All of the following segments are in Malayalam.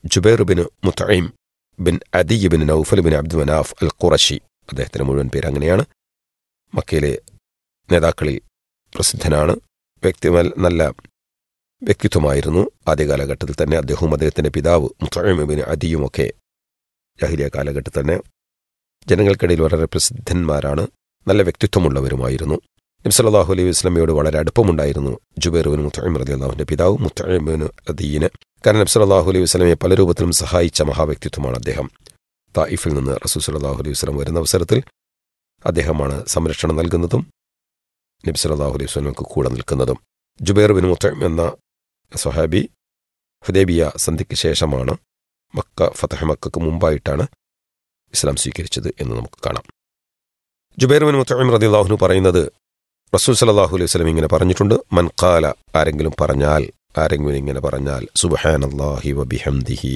Jubair bin Mutim bin Adi bin Naufal bin Abdu Manaf al Qurashi അദ്ദേഹത്തിന്റെ മുഴുവൻ പേര് അങ്ങനെയാണ് മക്കയിലെ നേതാക്കളിൽ പ്രസിദ്ധനാണ് വ്യക്തി നല്ല വ്യക്തിത്വമായിരുന്നു ആദ്യ കാലഘട്ടത്തിൽ തന്നെ അദ്ദേഹവും അദ്ദേഹത്തിന്റെ പിതാവ് മുത്തൈമിബിന് അദിയുമൊക്കെ ജാഹിലിയ കാലഘട്ടത്തിൽ തന്നെ ജനങ്ങൾക്കിടയിൽ വളരെ പ്രസിദ്ധന്മാരാണ് നല്ല വ്യക്തിത്വമുള്ളവരുമായിരുന്നു നബ്സല്ലാഹു അലൈഹി വസ്ലമയോട് വളരെ അടുപ്പമുണ്ടായിരുന്നു ജുബൈറുബിൻ മുത്തൈം റതി അള്ളാഹുവിന്റെ പിതാവ് മുത്തൈമിന് അദീന് കാരണം നബ്സല്ലാഹു അലൈഹി വസ്ലമയെ പല രൂപത്തിലും സഹായിച്ച മഹാവ്യക്തിത്വമാണ് അദ്ദേഹം തായിഫിൽ നിന്ന് റസൂൽ സലാഹു അലൈഹി വസ്ലം വരുന്ന അവസരത്തിൽ അദ്ദേഹമാണ് സംരക്ഷണം നൽകുന്നതും നബി സല്ലാഹു അലൈഹി വസ്ലമക്ക് കൂടെ നിൽക്കുന്നതും ജുബൈർ ബിൻ മുത്തൈം എന്ന സ്വഹാബി ഹുദേബിയ സന്ധിക്ക് ശേഷമാണ് മക്ക ഫതഹ് മക്കൾക്ക് മുമ്പായിട്ടാണ് ഇസ്ലാം സ്വീകരിച്ചത് എന്ന് നമുക്ക് കാണാം ജുബൈർ ബിൻ മുത്തൈം റതി അള്ളാഹുനു പറയുന്നത് റസൂൽ സലാഹു അലൈഹി വസ്ലം ഇങ്ങനെ പറഞ്ഞിട്ടുണ്ട് മൻകാല ആരെങ്കിലും പറഞ്ഞാൽ ആരെങ്കിലും ഇങ്ങനെ പറഞ്ഞാൽ സുബഹാൻ അള്ളാഹി വബിഹംദിഹി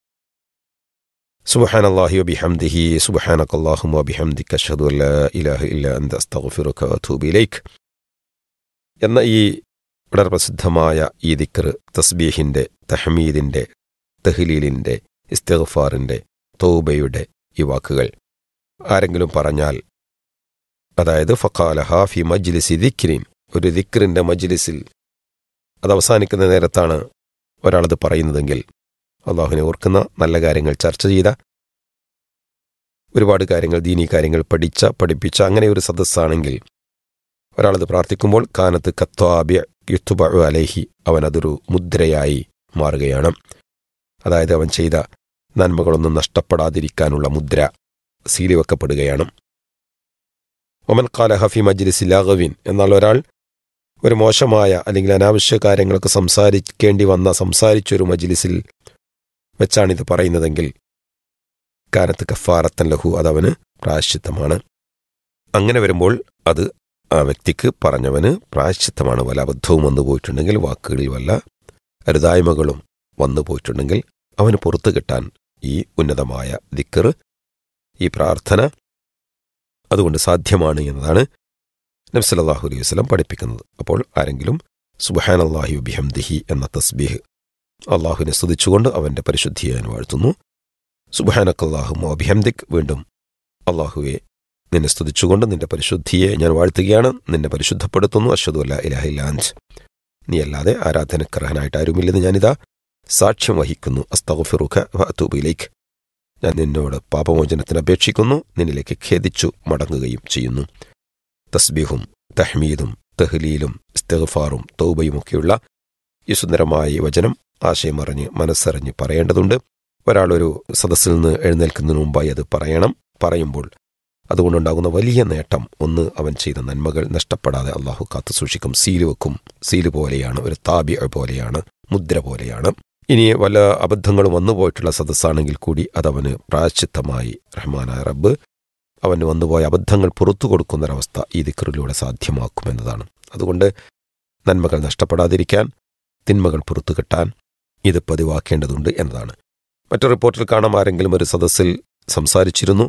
സുബഹാൻ അള്ളാഹി വബിഹംദിഹി സുബഹാനക അല്ലാഹുമ്മ വബിഹംദിക അഷ്ഹദു അൻ ലാ ഇലാഹ ഇല്ല അൻത അസ്തഗ്ഫിറുക വഅതൂബു ഇലൈക് എന്ന ഈ വളരെ പ്രസിദ്ധമായ ഈ ദിക്ർ തസ്ബീഹിന്റെ തഹ്മീദിന്റെ തഹ്ലീലിന്റെ ഇസ്തിഗ്ഫാറിന്റെ തൗബയുടെ ഈ വാക്കുകൾ ആരെങ്കിലും പറഞ്ഞാൽ അതായത് ഫഖാല ഹാഫി മജ്ലിസി ദിക്രിൻ ഒരു ദിക്റിന്റെ മജ്ലിസിൽ അത് അവസാനിക്കുന്ന നേരത്താണ് ഒരാളത് പറയുന്നതെങ്കിൽ അള്ളാഹുവിനെ ഓർക്കുന്ന നല്ല കാര്യങ്ങൾ ചർച്ച ചെയ്ത ഒരുപാട് കാര്യങ്ങൾ ദീനീ കാര്യങ്ങൾ പഠിച്ച പഠിപ്പിച്ച അങ്ങനെ ഒരു സദസ്സാണെങ്കിൽ ഒരാളത് പ്രാർത്ഥിക്കുമ്പോൾ കാനത്ത് കത്വാബ്യ യുത്തുബ അലേഹി അവൻ അതൊരു മുദ്രയായി മാറുകയാണ് അതായത് അവൻ ചെയ്ത നന്മകളൊന്നും നഷ്ടപ്പെടാതിരിക്കാനുള്ള മുദ്ര സീലി വെക്കപ്പെടുകയാണ് ഒമൻ കാല ഹഫി മജ്ലിസ് ലാഗവിൻ എന്നാൽ ഒരാൾ ഒരു മോശമായ അല്ലെങ്കിൽ അനാവശ്യ കാര്യങ്ങളൊക്കെ സംസാരിക്കേണ്ടി വന്ന സംസാരിച്ചൊരു മജ്ലിസിൽ വെച്ചാണിത് പറയുന്നതെങ്കിൽ കാനത്ത് കഫാറത്തൻ ലഹു അതവന് പ്രായശ്ചിത്തമാണ് അങ്ങനെ വരുമ്പോൾ അത് ആ വ്യക്തിക്ക് പറഞ്ഞവന് പ്രായശ്ചിത്തമാണ് വല്ല അബദ്ധവും വന്നു പോയിട്ടുണ്ടെങ്കിൽ വാക്കുകളിൽ വല്ല അരുതായ്മകളും വന്നു പോയിട്ടുണ്ടെങ്കിൽ അവന് പുറത്തു കിട്ടാൻ ഈ ഉന്നതമായ ദിക്കർ ഈ പ്രാർത്ഥന അതുകൊണ്ട് സാധ്യമാണ് എന്നതാണ് നബ്സലാഹു അലൈഹി വസ്ലം പഠിപ്പിക്കുന്നത് അപ്പോൾ ആരെങ്കിലും സുബഹാൻ അള്ളാഹി ബിഹംദിഹി എന്ന തസ്ബീഹ് അള്ളാഹുവിനെ സ്തുതിച്ചുകൊണ്ട് അവന്റെ പരിശുദ്ധിയെ ഞാൻ വാഴ്ത്തുന്നു സുബഹാനക്കല്ലാഹും അഭിഹംദിക് വീണ്ടും അള്ളാഹുവെ നിന്നെ സ്തുതിച്ചുകൊണ്ട് നിന്റെ പരിശുദ്ധിയെ ഞാൻ വാഴ്ത്തുകയാണ് നിന്നെ പരിശുദ്ധപ്പെടുത്തുന്നു അഷദു അല്ല ഇലാഹില്ലാൻസ് നീ അല്ലാതെ ആരാധനക്കർഹനായിട്ട് ആരുമില്ലെന്ന് ഞാനിതാ സാക്ഷ്യം വഹിക്കുന്നു അസ്തഗഫിറുഖ വഅതൂബിലേക്ക് ഞാൻ നിന്നോട് പാപമോചനത്തിന് അപേക്ഷിക്കുന്നു നിന്നിലേക്ക് ഖേദിച്ചു മടങ്ങുകയും ചെയ്യുന്നു തസ്ബീഹും തഹ്മീദും തഹ്ലീലും ഇസ്തഗഫാറും തൗബയുമൊക്കെയുള്ള ഈ സുന്ദരമായ വചനം ആശയമറിഞ്ഞ് മനസ്സറിഞ്ഞ് പറയേണ്ടതുണ്ട് ഒരാളൊരു സദസ്സിൽ നിന്ന് എഴുന്നേൽക്കുന്നതിന് മുമ്പായി അത് പറയണം പറയുമ്പോൾ അതുകൊണ്ടുണ്ടാകുന്ന വലിയ നേട്ടം ഒന്ന് അവൻ ചെയ്ത നന്മകൾ നഷ്ടപ്പെടാതെ അള്ളാഹു കാത്തു സൂക്ഷിക്കും സീല് വെക്കും സീല് പോലെയാണ് ഒരു താബി പോലെയാണ് മുദ്ര പോലെയാണ് ഇനി വല്ല അബദ്ധങ്ങളും വന്നുപോയിട്ടുള്ള സദസ്സാണെങ്കിൽ കൂടി അതവന് പ്രായശ്ചിത്തമായി റഹ്മാനായ റബ്ബ് അവന് വന്നുപോയ അബദ്ധങ്ങൾ പുറത്തു കൊടുക്കുന്നൊരവസ്ഥ ഈ ദിക്കറിലൂടെ സാധ്യമാക്കുമെന്നതാണ് അതുകൊണ്ട് നന്മകൾ നഷ്ടപ്പെടാതിരിക്കാൻ തിന്മകൾ പുറത്തു കിട്ടാൻ ഇത് പതിവാക്കേണ്ടതുണ്ട് എന്നതാണ് മറ്റു റിപ്പോർട്ടിൽ കാണാം ആരെങ്കിലും ഒരു സദസ്സിൽ സംസാരിച്ചിരുന്നു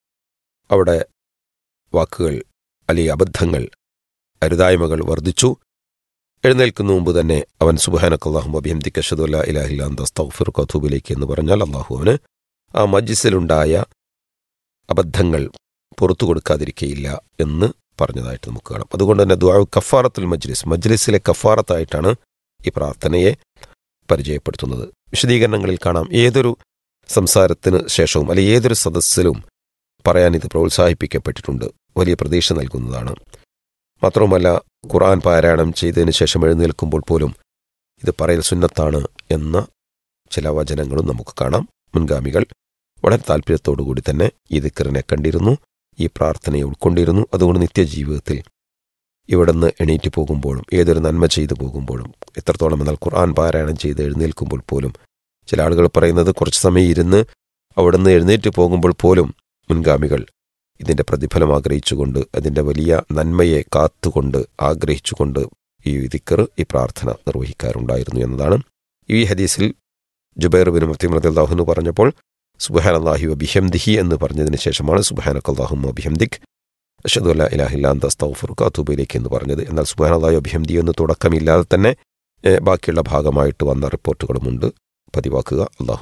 അവിടെ വാക്കുകൾ അല്ലെങ്കിൽ അബദ്ധങ്ങൾ അരുതായ്മകൾ വർദ്ധിച്ചു എഴുന്നേൽക്കുന്ന മുമ്പ് തന്നെ അവൻ സുബാനക്കല്ലാഹു അഭിഹംദിക്ക് അഷദുല്ല ഇലാഹില്ലാന്തസ്തഫിർ കഥൂബിലേക്ക് എന്ന് പറഞ്ഞാൽ അള്ളാഹു അവന് ആ മജ്ജിസിലുണ്ടായ അബദ്ധങ്ങൾ പുറത്തു കൊടുക്കാതിരിക്കയില്ല എന്ന് പറഞ്ഞതായിട്ട് നമുക്ക് കാണാം അതുകൊണ്ട് തന്നെ ദുആ കഫാറത്തുൽ മജ്ലിസ് മജ്ലിസിലെ കഫാറത്തായിട്ടാണ് ഈ പ്രാർത്ഥനയെ പരിചയപ്പെടുത്തുന്നത് വിശദീകരണങ്ങളിൽ കാണാം ഏതൊരു സംസാരത്തിന് ശേഷവും അല്ലെങ്കിൽ ഏതൊരു സദസ്സിലും പറയാൻ ഇത് പ്രോത്സാഹിപ്പിക്കപ്പെട്ടിട്ടുണ്ട് വലിയ പ്രതീക്ഷ നൽകുന്നതാണ് മാത്രവുമല്ല ഖുർആൻ പാരായണം ചെയ്തതിന് ശേഷം എഴുന്നേൽക്കുമ്പോൾ പോലും ഇത് പറയൽ സുന്നത്താണ് എന്ന ചില വചനങ്ങളും നമുക്ക് കാണാം മുൻഗാമികൾ വളരെ താല്പര്യത്തോടുകൂടി തന്നെ ഈ ദിക്കറിനെ കണ്ടിരുന്നു ഈ പ്രാർത്ഥനയെ ഉൾക്കൊണ്ടിരുന്നു അതുകൊണ്ട് നിത്യജീവിതത്തിൽ ഇവിടുന്ന് എണീറ്റ് പോകുമ്പോഴും ഏതൊരു നന്മ ചെയ്തു പോകുമ്പോഴും എത്രത്തോളം എന്നാൽ ഖുർആൻ പാരായണം ചെയ്ത് എഴുന്നേൽക്കുമ്പോൾ പോലും ചില ആളുകൾ പറയുന്നത് കുറച്ച് സമയം ഇരുന്ന് അവിടുന്ന് എഴുന്നേറ്റ് പോകുമ്പോൾ പോലും മുൻഗാമികൾ ഇതിന്റെ പ്രതിഫലം ആഗ്രഹിച്ചുകൊണ്ട് അതിന്റെ വലിയ നന്മയെ കാത്തുകൊണ്ട് ആഗ്രഹിച്ചുകൊണ്ട് ഈ ദിക്കർ ഈ പ്രാർത്ഥന നിർവഹിക്കാറുണ്ടായിരുന്നു എന്നതാണ് ഈ ഹദീസിൽ ജുബൈർ ബിൻ മുത്തീം റദിയല്ലാഹുനു പറഞ്ഞപ്പോൾ സുബഹാൻ അള്ളാഹി വബിഹംദിഹി എന്ന് പറഞ്ഞതിന് ശേഷമാണ് സുബഹാനക്ക് അള്ളാഹു അബിഹംദിഖ് അഷദു അല്ല ഇലാഹില്ലാന്ത അസ്തഫുറുഖ് അത്തൂബയിലേക്ക് എന്ന് പറഞ്ഞത് എന്നാൽ സുബഹാൻ അള്ളാഹു അബിഹംദി എന്ന് തുടക്കമില്ലാതെ തന്നെ ബാക്കിയുള്ള ഭാഗമായിട്ട് വന്ന റിപ്പോർട്ടുകളുമുണ്ട് പതിവാക്കുക അള്ളാഹു